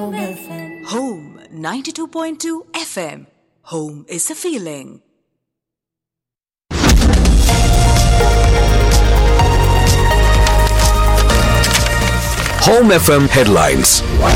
Home 92.2 FM. Home is a feeling. Home FM headlines.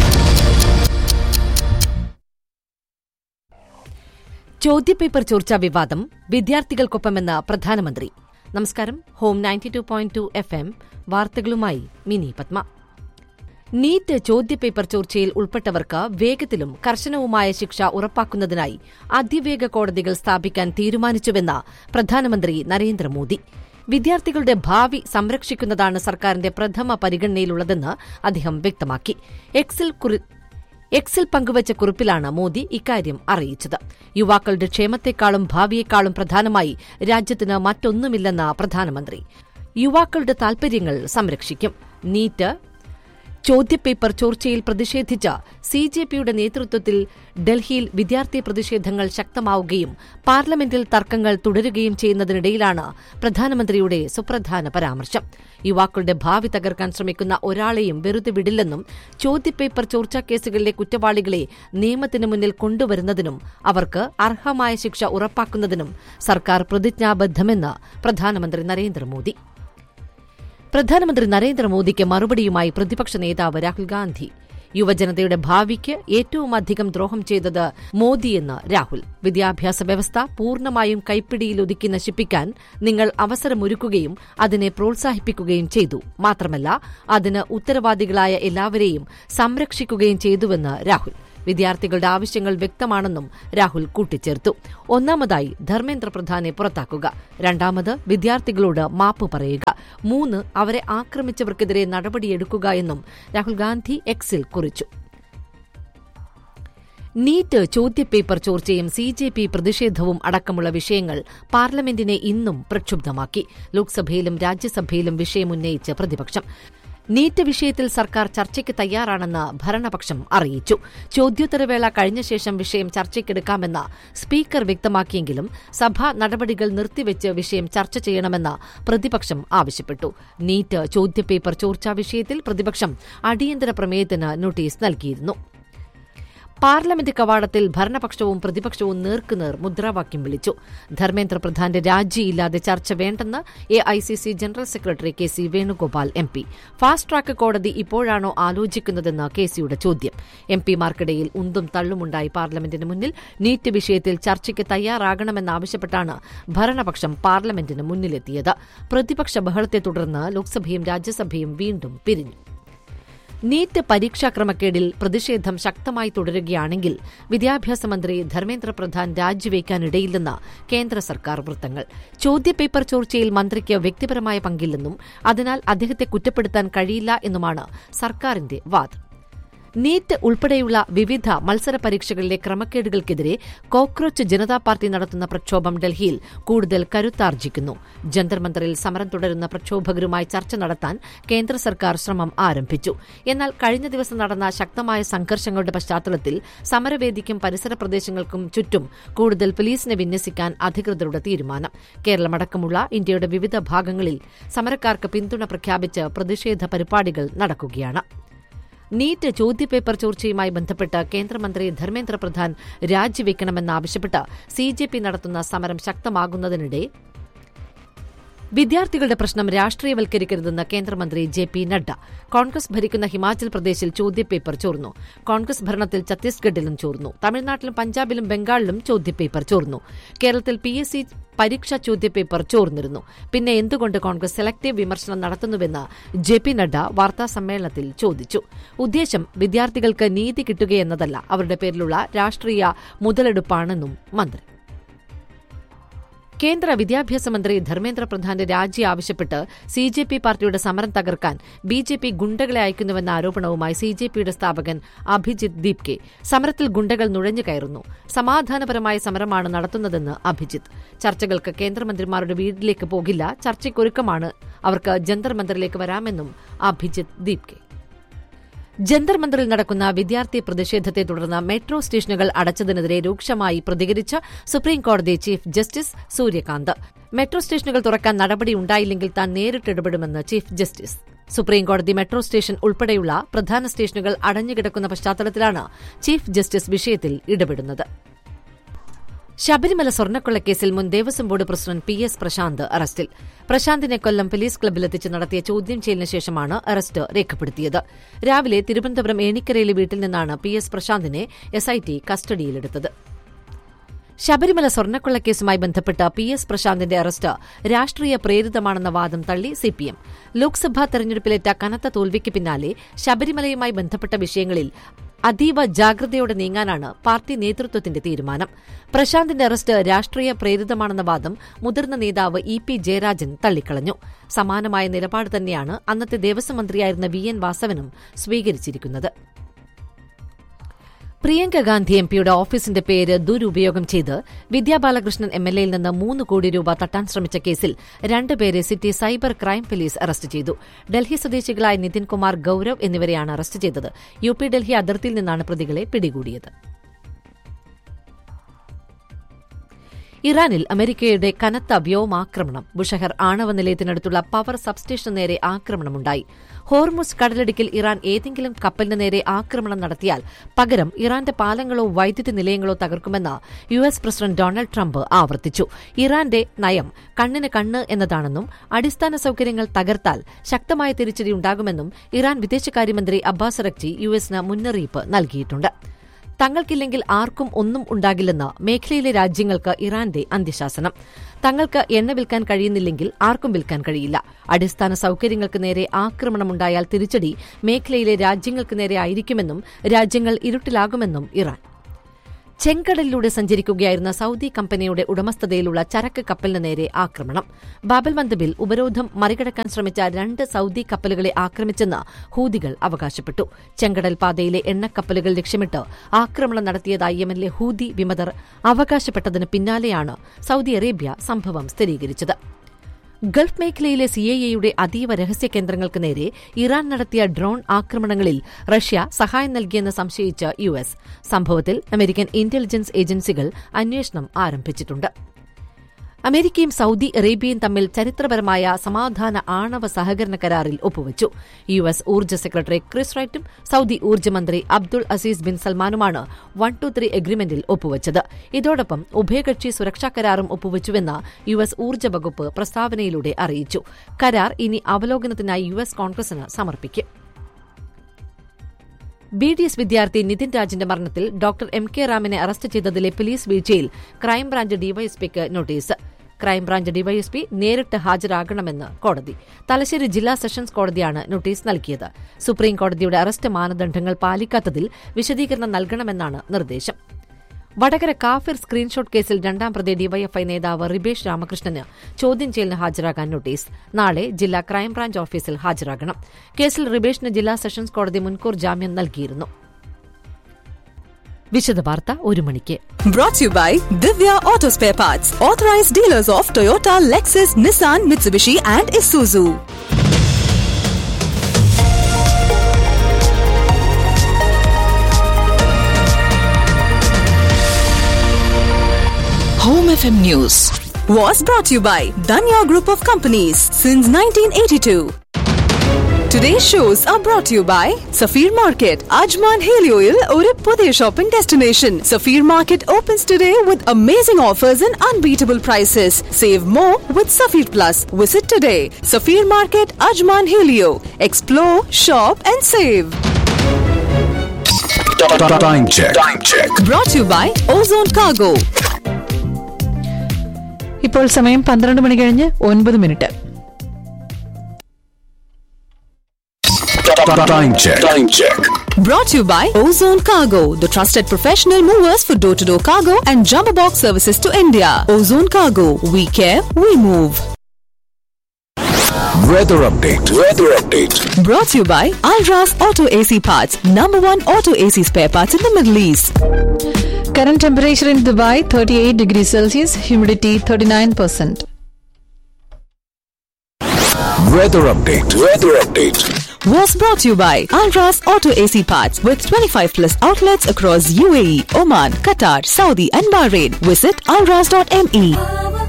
ചോദ്യപേപ്പർ ചോർച്ചാ വിവാദം വിദ്യാർത്ഥികൾക്കൊപ്പമെന്ന് പ്രധാനമന്ത്രി നമസ്കാരം ഹോം ninety two point two F M വാർത്തകളുമായി മിനി പത്മ നീറ്റ് ചോദ്യപേപ്പർ ചോർച്ചയിൽ ഉൾപ്പെട്ടവർക്ക് വേഗത്തിലും കർശനവുമായ ശിക്ഷ ഉറപ്പാക്കുന്നതിനായി അതിവേഗ കോടതികൾ സ്ഥാപിക്കാൻ തീരുമാനിച്ചുവെന്ന് പ്രധാനമന്ത്രി നരേന്ദ്രമോദി വിദ്യാർത്ഥികളുടെ ഭാവി സംരക്ഷിക്കുന്നതാണ് സർക്കാരിന്റെ പ്രഥമ പരിഗണനയിലുള്ളതെന്ന് അദ്ദേഹം വ്യക്തമാക്കി എക്സിൽ കുറി എക്സിൽ പങ്കുവച്ച കുറിപ്പിലാണ് മോദി ഇക്കാര്യം അറിയിച്ചത് യുവാക്കളുടെ ക്ഷേമത്തെക്കാളും ഭാവിയെക്കാളും പ്രധാനമായി രാജ്യത്തിന് മറ്റൊന്നുമില്ലെന്ന് പ്രധാനമന്ത്രി യുവാക്കളുടെ താൽപര്യങ്ങൾ സംരക്ഷിക്കും നീറ്റ് ചോദ്യപേപ്പർ ചോർച്ചയിൽ പ്രതിഷേധിച്ച സി ജെ പിയുടെ നേതൃത്വത്തിൽ ഡൽഹിയിൽ വിദ്യാർത്ഥി പ്രതിഷേധങ്ങൾ ശക്തമാവുകയും പാർലമെന്റിൽ തർക്കങ്ങൾ തുടരുകയും ചെയ്യുന്നതിനിടയിലാണ് പ്രധാനമന്ത്രിയുടെ സുപ്രധാന പരാമർശം യുവാക്കളുടെ ഭാവി തകർക്കാൻ ശ്രമിക്കുന്ന ഒരാളെയും വെറുതെ വിടില്ലെന്നും ചോദ്യപേപ്പർ ചോർച്ചാ കേസുകളിലെ കുറ്റവാളികളെ നിയമത്തിന് മുന്നിൽ കൊണ്ടുവരുന്നതിനും അവർക്ക് അർഹമായ ശിക്ഷ ഉറപ്പാക്കുന്നതിനും സർക്കാർ പ്രതിജ്ഞാബദ്ധമെന്ന് പ്രധാനമന്ത്രി നരേന്ദ്രമോദി പ്രധാനമന്ത്രി നരേന്ദ്രമോദിക്ക് മറുപടിയുമായി പ്രതിപക്ഷ നേതാവ് രാഹുൽ ഗാന്ധി യുവജനതയുടെ ഭാവിക്ക് ഏറ്റവും അധികം ദ്രോഹം ചെയ്തത് മോദിയെന്ന് രാഹുൽ വിദ്യാഭ്യാസ വ്യവസ്ഥ പൂർണ്ണമായും കൈപ്പിടിയിലൊതുക്കി നശിപ്പിക്കാൻ നിങ്ങൾ അവസരമൊരുക്കുകയും അതിനെ പ്രോത്സാഹിപ്പിക്കുകയും ചെയ്തു മാത്രമല്ല അതിന് ഉത്തരവാദികളായ എല്ലാവരെയും സംരക്ഷിക്കുകയും ചെയ്തുവെന്ന് രാഹുൽ വിദ്യാർത്ഥികളുടെ ആവശ്യങ്ങൾ വ്യക്തമാണെന്നും രാഹുൽ കൂട്ടിച്ചേർത്തു ഒന്നാമതായി ധർമ്മേന്ദ്ര പ്രധാനെ പുറത്താക്കുക രണ്ടാമത് വിദ്യാർത്ഥികളോട് മാപ്പ് പറയുക മൂന്ന് അവരെ ആക്രമിച്ചവർക്കെതിരെ നടപടിയെടുക്കുക എന്നും രാഹുൽ ഗാന്ധി എക്സിൽ കുറിച്ചു നീറ്റ് ചോദ്യപേപ്പർ ചോർച്ചയും സി ജെ പി പ്രതിഷേധവും അടക്കമുള്ള വിഷയങ്ങൾ പാർലമെന്റിനെ ഇന്നും പ്രക്ഷുബ്ധമാക്കി ലോക്സഭയിലും രാജ്യസഭയിലും വിഷയമുന്നയിച്ച് പ്രതിപക്ഷം നീറ്റ് വിഷയത്തിൽ സർക്കാർ ചർച്ചയ്ക്ക് തയ്യാറാണെന്ന് ഭരണപക്ഷം അറിയിച്ചു ചോദ്യോത്തരവേള കഴിഞ്ഞ ശേഷം വിഷയം ചർച്ചയ്ക്കെടുക്കാമെന്ന് സ്പീക്കർ വ്യക്തമാക്കിയെങ്കിലും സഭാ നടപടികൾ നിർത്തിവെച്ച് വിഷയം ചർച്ച ചെയ്യണമെന്ന് പ്രതിപക്ഷം ആവശ്യപ്പെട്ടു നീറ്റ് ചോദ്യപേപ്പർ ചോർച്ചാ വിഷയത്തിൽ പ്രതിപക്ഷം അടിയന്തര പ്രമേയത്തിന് നോട്ടീസ് നൽകിയിരുന്നു പാർലമെന്റ് കവാടത്തിൽ ഭരണപക്ഷവും പ്രതിപക്ഷവും നേർക്കുനേർ മുദ്രാവാക്യം വിളിച്ചു ധർമ്മേന്ദ്ര പ്രധാന്റെ രാജിയില്ലാതെ ചർച്ച വേണ്ടെന്ന് A I C C general secretary K C Venugopal M P fast track കോടതി ഇപ്പോഴാണോ ആലോചിക്കുന്നതെന്ന് കെ സിയുടെ ചോദ്യം എം പിമാർക്കിടയിൽ ഉന്തും തള്ളുമുണ്ടായി പാർലമെന്റിന് മുന്നിൽ നീറ്റ് വിഷയത്തിൽ ചർച്ചയ്ക്ക് തയ്യാറാകണമെന്നാവശ്യപ്പെട്ടാണ് ഭരണപക്ഷം പാർലമെന്റിന് മുന്നിലെത്തിയത് പ്രതിപക്ഷ ബഹളത്തെ തുടർന്ന് ലോക്സഭയും രാജ്യസഭയും വീണ്ടും പിരിഞ്ഞു നീറ്റ് പരീക്ഷാക്രമക്കേടിൽ പ്രതിഷേധം ശക്തമായി തുടരുകയാണെങ്കിൽ വിദ്യാഭ്യാസ മന്ത്രി ധർമ്മേന്ദ്ര പ്രധാൻ രാജിവെക്കാനിടയില്ലെന്ന് കേന്ദ്ര സർക്കാർ വൃത്തങ്ങൾ ചോദ്യപേപ്പർ ചോർച്ചയിൽ മന്ത്രിക്ക് വ്യക്തിപരമായ പങ്കില്ലെന്നും അതിനാൽ അദ്ദേഹത്തെ കുറ്റപ്പെടുത്താൻ കഴിയില്ല എന്നുമാണ് സർക്കാരിന്റെ വാദം നീറ്റ് ഉൾപ്പെടെയുള്ള വിവിധ മത്സര പരീക്ഷകളിലെ ക്രമക്കേടുകൾക്കെതിരെ കോക്രോച്ച് ജനതാ പാർട്ടി നടത്തുന്ന പ്രക്ഷോഭം ഡൽഹിയിൽ കൂടുതൽ കരുത്താർജിക്കുന്നു ജന്തർ മന്ദറിൽ സമരം തുടരുന്ന പ്രക്ഷോഭകരുമായി ചർച്ച നടത്താൻ കേന്ദ്ര സർക്കാർ ശ്രമം ആരംഭിച്ചു എന്നാൽ കഴിഞ്ഞ ദിവസം നടന്ന ശക്തമായ സംഘർഷങ്ങളുടെ പശ്ചാത്തലത്തിൽ സമരവേദിക്കും പരിസര പ്രദേശങ്ങൾക്കും ചുറ്റും കൂടുതൽ പോലീസിനെ വിന്യസിക്കാൻ അധികൃതരുടെ തീരുമാനം കേരളമടക്കമുള്ള ഇന്ത്യയുടെ വിവിധ ഭാഗങ്ങളിൽ സമരക്കാർക്ക് പിന്തുണ പ്രഖ്യാപിച്ച് പ്രതിഷേധ പരിപാടികൾ നടക്കുകയാണ് നീറ്റ് ചോദ്യപേപ്പർ ചോർച്ചയുമായി ബന്ധപ്പെട്ട് കേന്ദ്രമന്ത്രി ധർമ്മേന്ദ്ര പ്രധാൻ രാജിവെക്കണമെന്നാവശ്യപ്പെട്ട് സി ജെ പി നടത്തുന്ന സമരം ശക്തമാകുന്നതിനിടെ വിദ്യാർത്ഥികളുടെ പ്രശ്നം രാഷ്ട്രീയവൽക്കരിക്കരുതെന്ന് കേന്ദ്രമന്ത്രി ജെ പി നഡ്ഡ കോൺഗ്രസ് ഭരിക്കുന്ന ഹിമാചൽ പ്രദേശിൽ ചോദ്യപേപ്പർ ചോർന്നു കോൺഗ്രസ് ഭരണത്തിൽ ഛത്തീസ്ഗഡിലും ചോർന്നു തമിഴ്നാട്ടിലും പഞ്ചാബിലും ബംഗാളിലും ചോദ്യപേപ്പർ ചോർന്നു കേരളത്തിൽ പി എസ് സി പരീക്ഷാ ചോദ്യപേപ്പർ ചോർന്നിരുന്നു പിന്നെ എന്തുകൊണ്ട് കോൺഗ്രസ് സെലക്ടീവ് വിമർശനം നടത്തുന്നുവെന്ന് ജെ പി നഡ്ഡ വാർത്താ സമ്മേളനത്തിൽ ചോദിച്ചു ഉദ്ദേശം വിദ്യാർത്ഥികൾക്ക് നീതി കിട്ടുകയെന്നതല്ല അവരുടെ പേരിലുള്ള രാഷ്ട്രീയ മുതലെടുപ്പാണെന്നും മന്ത്രി കേന്ദ്ര വിദ്യാഭ്യാസ മന്ത്രി ധർമ്മേന്ദ്ര പ്രധാന്റെ രാജി ആവശ്യപ്പെട്ട് സി ജെ പി പാർട്ടിയുടെ സമരം തകർക്കാൻ ബി ജെ പി ഗുണ്ടകളെ അയക്കുന്നുവെന്ന ആരോപണവുമായി സി ജെ പിയുടെ സ്ഥാപകൻ അഭിജിത്ത് ദീപ്കെ സമരത്തിൽ ഗുണ്ടകൾ നുഴഞ്ഞു കയറുന്നു സമാധാനപരമായ സമരമാണ് നടത്തുന്നതെന്ന് അഭിജിത്ത് ചർച്ചകൾക്ക് കേന്ദ്രമന്ത്രിമാരുടെ വീട്ടിലേക്ക് പോകില്ല ചർച്ചയ്ക്കൊരുക്കമാണ് അവർക്ക് ജന്തർ മന്ദറിലേക്ക് വരാമെന്നും അഭിജിത്ത് ദീപ്കെ ജന്തർ മന്ദറിൽ നടക്കുന്ന വിദ്യാർത്ഥി പ്രതിഷേധത്തെ തുടർന്ന് മെട്രോ സ്റ്റേഷനുകൾ അടച്ചതിനെതിരെ രൂക്ഷമായി പ്രതികരിച്ച സുപ്രീംകോടതി ചീഫ് ജസ്റ്റിസ് സൂര്യകാന്ത് മെട്രോ സ്റ്റേഷനുകൾ തുറക്കാൻ നടപടിയുണ്ടായില്ലെങ്കിൽ താൻ നേരിട്ട് ഇടപെടുമെന്ന് ചീഫ് ജസ്റ്റിസ് സുപ്രീംകോടതി മെട്രോ സ്റ്റേഷൻ ഉൾപ്പെടെയുള്ള പ്രധാന സ്റ്റേഷനുകൾ അടഞ്ഞുകിടക്കുന്ന പശ്ചാത്തലത്തിലാണ് ചീഫ് ജസ്റ്റിസ് വിഷയത്തിൽ ഇടപെടുന്നത് ശബരിമല സ്വർണ്ണക്കൊള്ളക്കേസിൽ മുൻ Devaswom board president P S Prashanth അറസ്റ്റിൽ പ്രശാന്തിനെ കൊല്ലം പോലീസ് ക്ലബ്ബിലെത്തിച്ച് നടത്തിയ ചോദ്യം ചെയ്യലിന് ശേഷമാണ് അറസ്റ്റ് രേഖപ്പെടുത്തിയത് രാവിലെ തിരുവനന്തപുരം ഏണിക്കരയിലെ വീട്ടിൽ നിന്നാണ് പി എസ് പ്രശാന്തിനെ എസ്ഐടി കസ്റ്റഡിയിലെടുത്തത് ശബരിമല സ്വർണ്ണക്കൊള്ളക്കേസുമായി ബന്ധപ്പെട്ട് പി എസ് പ്രശാന്തിന്റെ അറസ്റ്റ് രാഷ്ട്രീയ പ്രേരിതമാണെന്ന വാദം തള്ളി സിപിഎം ലോക്സഭാ തെരഞ്ഞെടുപ്പിലേറ്റ കനത്ത തോൽവിക്ക് പിന്നാലെ ശബരിമലയുമായി ബന്ധപ്പെട്ട വിഷയങ്ങളിൽ അതീവ ജാഗ്രതയോടെ നീങ്ങാനാണ് പാർട്ടി നേതൃത്വത്തിന്റെ തീരുമാനം പ്രശാന്തിന്റെ അറസ്റ്റ് രാഷ്ട്രീയ പ്രേരിതമാണെന്ന വാദം മുതിർന്ന നേതാവ് ഇ പി ജയരാജൻ തള്ളിക്കളഞ്ഞു സമാനമായ നിലപാട് തന്നെയാണ് അന്നത്തെ ദേവസ്വം മന്ത്രിയായിരുന്ന വി എൻ വാസവനും സ്വീകരിച്ചിരിക്കുന്നത് പ്രിയങ്ക ഗാന്ധി എം പിയുടെ ഓഫീസിന്റെ പേര് ദുരുപയോഗം ചെയ്ത് വിദ്യാബാലകൃഷ്ണൻ എം എൽ എയിൽ നിന്ന് മൂന്ന് കോടി രൂപ തട്ടാൻ ശ്രമിച്ച കേസിൽ രണ്ടുപേരെ city cyber crime police arrest ചെയ്തു ഡൽഹി സ്വദേശികളായ നിതിൻ കുമാർ ഗൌരവ് എന്നിവരെയാണ് അറസ്റ്റ് ചെയ്തത് യു പി ഡൽഹി അതിർത്തിയിൽ നിന്നാണ് പ്രതികളെ പിടികൂടിയത് ഇറാനിൽ അമേരിക്കയുടെ കനത്ത വ്യോമാക്രമണം ബുഷഹർ ആണവ നിലയത്തിനടുത്തുള്ള പവർ സബ്സ്റ്റേഷന് നേരെ ആക്രമണമുണ്ടായി ഹോർമുസ് കടലിടുക്കിൽ ഇറാൻ ഏതെങ്കിലും കപ്പലിന് നേരെ ആക്രമണം നടത്തിയാൽ പകരം ഇറാന്റെ പാലങ്ങളോ വൈദ്യുതി നിലയങ്ങളോ തകർക്കുമെന്ന് U S president Donald Trump ആവർത്തിച്ചു ഇറാന്റെ നയം കണ്ണിന് കണ്ണ് എന്നതാണെന്നും അടിസ്ഥാന സൌകര്യങ്ങൾ തകർത്താൽ ശക്തമായ തിരിച്ചടി ഉണ്ടാകുമെന്നും ഇറാൻ വിദേശകാര്യമന്ത്രി അബ്ബാസ് റക്ചി യു എസിന് മുന്നറിയിപ്പ് നൽകിയിട്ടുണ്ട് തങ്ങൾക്കില്ലെങ്കിൽ ആർക്കും ഒന്നും ഉണ്ടാകില്ലെന്ന് മേഖലയിലെ രാജ്യങ്ങൾക്ക് ഇറാന്റെ അന്ത്യശാസനം തങ്ങൾക്ക് എണ്ണ വിൽക്കാൻ കഴിയുന്നില്ലെങ്കിൽ ആർക്കും വിൽക്കാൻ കഴിയില്ല അടിസ്ഥാന സൌകര്യങ്ങൾക്ക് നേരെ ആക്രമണമുണ്ടായാൽ തിരിച്ചടി മേഖലയിലെ രാജ്യങ്ങൾക്ക് നേരെ ആയിരിക്കുമെന്നും രാജ്യങ്ങൾ ഇരുട്ടിലാകുമെന്നും ഇറാൻ ചെങ്കടലിലൂടെ സഞ്ചരിക്കുകയായിരുന്ന സൌദി കമ്പനിയുടെ ഉടമസ്ഥതയിലുള്ള ചരക്ക് കപ്പലിന് നേരെ ആക്രമണം ബാബൽ മന്ദബിൽ ഉപരോധം മറികടക്കാൻ ശ്രമിച്ച രണ്ട് സൌദി കപ്പലുകളെ ആക്രമിച്ചെന്ന് ഹൂതികൾ അവകാശപ്പെട്ടു ചെങ്കടൽ പാതയിലെ എണ്ണക്കപ്പലുകൾ ലക്ഷ്യമിട്ട് ആക്രമണം നടത്തിയതായി യമനിലെ ഹൂതി വിമതർ അവകാശപ്പെട്ടതിന് പിന്നാലെയാണ് സൌദി അറേബ്യ സംഭവം സ്ഥിരീകരിച്ചത് ഗൾഫ് മേഖലയിലെ സിഐഎയുടെ അതീവ രഹസ്യ കേന്ദ്രങ്ങൾക്ക് നേരെ ഇറാൻ നടത്തിയ ഡ്രോൺ ആക്രമണങ്ങളിൽ റഷ്യ സഹായം നൽകിയെന്ന് സംശയിച്ച യു എസ് സംഭവത്തിൽ അമേരിക്കൻ ഇന്റലിജൻസ് ഏജൻസികൾ അന്വേഷണം ആരംഭിച്ചിട്ടുണ്ട് അമേരിക്കയും സൌദി അറേബ്യയും തമ്മിൽ ചരിത്രപരമായ സമാധാന ആണവ സഹകരണ കരാറിൽ ഒപ്പുവച്ചു യു എസ് ഊർജ്ജ സെക്രട്ടറി ക്രിസ് റൈറ്റും സൌദി ഊർജ്ജമന്ത്രി അബ്ദുൾ അസീസ് ബിൻ സൽമാനുമാണ് വൺ ടു ത്രീ എഗ്രിമെന്റിൽ ഒപ്പുവച്ചത് ഇതോടൊപ്പം ഉഭയകക്ഷി സുരക്ഷാ കരാറും ഒപ്പുവച്ചുവെന്ന് യു എസ് ഊർജ്ജ വകുപ്പ് പ്രസ്താവനയിലൂടെ അറിയിച്ചു കരാർ ഇനി അവലോകനത്തിനായി യു എസ് കോൺഗ്രസിന് സമർപ്പിക്കും ബി ഡി എസ് വിദ്യാർത്ഥി നിതിൻ രാജിന്റെ മരണത്തിൽ ഡോക്ടർ എം കെ റാമിനെ അറസ്റ്റ് ചെയ്തതിലെ പോലീസ് വീഴ്ചയിൽ ക്രൈംബ്രാഞ്ച് ഡിവൈഎസ്പിക്ക് നോട്ടീസ് ക്രൈംബ്രാഞ്ച് ഡിവൈഎസ്പി നേരിട്ട് ഹാജരാകണമെന്ന് കോടതി തലശ്ശേരി ജില്ലാ സെഷൻസ് കോടതിയാണ് നോട്ടീസ് നൽകിയത് സുപ്രീം കോടതിയുടെ അറസ്റ്റ് മാനദണ്ഡങ്ങൾ പാലിക്കാത്തതിൽ വിശദീകരണം നൽകണമെന്നാണ് നിർദ്ദേശം വടകര കാഫിർ സ്ക്രീൻഷോട്ട് കേസിൽ രണ്ടാം പ്രതി ഡിവൈഎഫ്ഐ നേതാവ് റിബേഷ് രാമകൃഷ്ണന് ചോദ്യം ചെയ്യലിന് ഹാജരാകാൻ നോട്ടീസ് നാളെ ജില്ലാ ക്രൈംബ്രാഞ്ച് ഓഫീസിൽ ഹാജരാകണം കേസിൽ റിബേഷിന് ജില്ലാ സെഷൻസ് കോടതി മുൻകൂർ ജാമ്യം നൽകിയിരുന്നു വിശദവാർത്ത ഒരു മണിക്ക് Brought to you by Divya Auto Spare Parts, authorized dealers of Toyota, Lexus, Nissan, Mitsubishi, and Isuzu. Home FM News was brought to you by Danya Group of Companies since 1982. Today's shows are brought to you by Safir Market. Ajman Helioil ഒരു പുതിയ shopping destination Safir Market opens today with amazing offers and unbeatable prices. Save more with Safir Plus. Visit today. Safir Market, Ajman Helio. Explore, shop and save. Time check. Time check. Brought to you by Ozone Cargo. ഇപ്പോൾ സമയം പന്ത്രണ്ട് മണി കഴിഞ്ഞ് ഒൻപത് minute Time check. Time check. Brought to you by Ozone Cargo, the trusted professional movers for door to door cargo and jumbo box services to India. Ozone Cargo, we care, we move. Weather update. Weather update. Brought to you by Alras Auto AC Parts, number one auto AC spare parts in the Middle East. Current temperature in Dubai thirty eight degree Celsius humidity thirty nine percent Weather update. Weather update. Was brought to you by Alras Auto AC Parts with 25 plus outlets across UAE, Oman, Qatar, Saudi, and Bahrain. Visit alras.me.